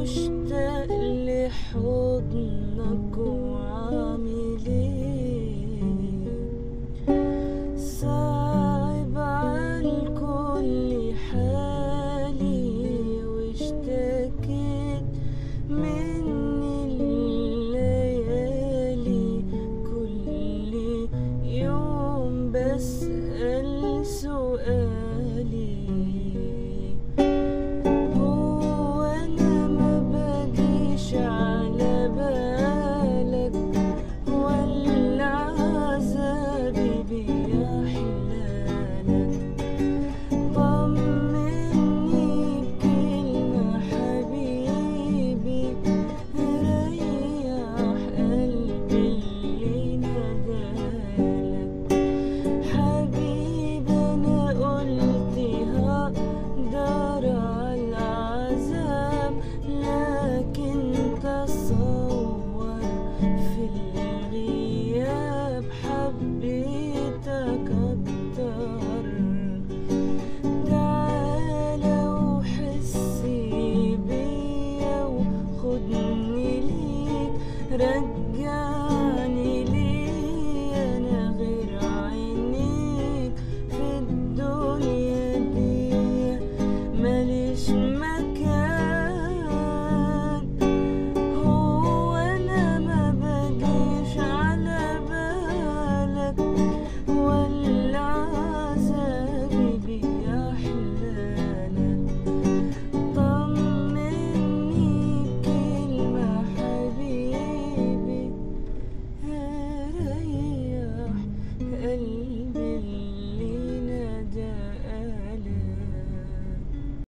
مشتاق لحضنك وعامل ايه صعب عالكل حالي واشتكيت من الليالي كل يوم بسأل سؤالي هو انا ما باجيش على بالك ولا عذابي بيحلالك طمني بكلمة حبيبي ريح قلبي اللي ندالك حبيبي انا قلت هقدر على العذاب لكن تصور في الغياب حبيتك اكتر تعالى وحسي بيا وخدني ليك رجعني ليك انا غير عينيك في الدنيا دي ماليش